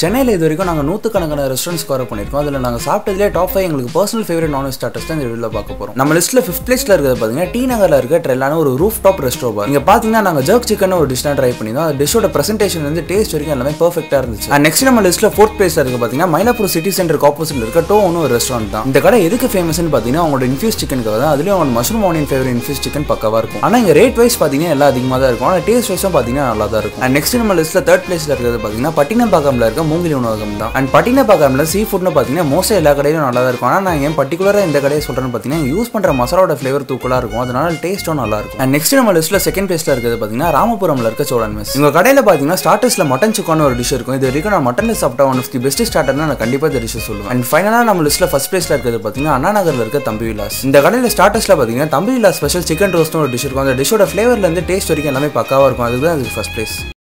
சென்னையில் இது வரைக்கும் நாங்கள் நூற்றுக்கணக்கான ரெஸ்டாரண்ட்ஸ் கவர் பண்ணியிருக்கோம் அதில் நாங்கள் சாப்பிட்டதுலேயே டாப் ஃபைவ் எங்களுக்கு பர்சனல் ஃபேவரட் நான்வெஜ் ஸ்டார்டர்ஸ் தான் இந்த வீடியோவில் பார்க்க போகிறோம் நம்ம லிஸ்ட்டில் ஃபிஃப்த் பிளேஸில் இருக்கிறது பார்த்தீங்கன்னா டி நகரில் இருக்க ட்ரெல்லான ஒரு ரூஃப் டாப் ரெஸ்டோ பார் இங்கே பார்த்தீங்கன்னா நாங்கள் ஜர்க் சிக்கன் ஒரு டிஷ்னா ட்ரை பண்ணியிருந்தோம் அந்த டிஷ்ஷோட பிரசன்டேஷன் வந்து டேஸ்ட் வரைக்கும் எல்லாமே பர்ஃபெக்டாக இருந்துச்சு அண்ட் நெக்ஸ்ட் நம்ம லிஸ்ட்டில் ஃபோர்த் பிளேஸில் இருக்க பார்த்தீங்கன்னா மயிலாப்பூர் சிட்டி சென்டருக்கு ஆப்போசிட்ல இருக்க டோன்னு ஒரு ரெஸ்டாரண்ட் தான் இந்த கடை எதுக்கு ஃபேமஸ்னு பார்த்தீங்கன்னா அவங்களோட இன்ஃபியூஸ் சிக்கனுக்காக தான் அதுலேயும் அவங்க mushroom onion favourite infuse chicken பக்கவாக இருக்கும் ஆனால் இங்கே ரேட் வைஸ் பார்த்தீங்கன்னா எல்லாம் அதிகமாக தான் இருக்கும் ஆனால் டேஸ்ட் வைஸும் பார்த்தீங்கன்னா நல்லா தான் இருக்கும் அண்ட் நெக்ஸ்ட் நம்ம லிஸ்ட்டில் தேர்ட் பிளேஸில் இருக்கிறது பார்த்தீங்கன்னா பட்டினப்பாக்கம்ல இருக்க மூங்கிலி உணவகம் தான் அண்ட் பட்டினப்பாக்கம்ல சீ ஃபுட்னு பார்த்தீங்கன்னா மோஸ்ட் எல்லா கடையிலும் நல்லா தான் இருக்கும் ஆனால் நான் ஏன் பர்டிகுலராக இந்த கடையை சொல்கிறேன்னு பார்த்தீங்கன்னா யூஸ் பண்ணுற மசாலாவோட ஃப்ளேவர் தூக்கலாக இருக்கும் அதனால டேஸ்ட்டும் நல்லா இருக்கும் அண்ட் நெக்ஸ்ட் நம்ம லிஸ்ட்டில் செகண்ட் பிளேஸில் இருக்கிறது பார்த்தீங்கன்னா ராமபுரம்ல இருக்க சோழன் மெஸ் உங்கள் கடையில் பார்த்தீங்கன்னா ஸ்டார்டர்ஸில் மட்டன் சுக்கான ஒரு டிஷ் இருக்கும் இது வரைக்கும் நான் மட்டனில் சாப்பிட்ட ஒன் ஆஃப் தி பெஸ்ட் ஸ்டார்டர்னு நான் கண்டிப்பாக இந்த டிஷ் சொல்லுவேன் அண்ட் ஃபைனலாக நம்ம லிஸ்ட்டில் ஃபஸ்ட் பிளேஸில் இருக்கிறது பார்த்தீங்கன்னா அண்ணா நகரில் இருக்க தம்பி விலாஸ் இந்த கடையில் ஸ்டார்டர்ஸில் பார்த்தீங்கன்னா தம்பி விலாஸ் ஸ்பெஷல் சிக்கன் ரோஸ்ட்னு ஒரு டிஷ் இருக்கும் அந்த டிஷ்ஷோட ஃப்ளேவர்லேருந்து டேஸ்ட் வரைக்கும் எல்லாமே பக்காவாக இருக்கும் அதுதான் அதுக்கு ஃபஸ்ட் பிளேஸ்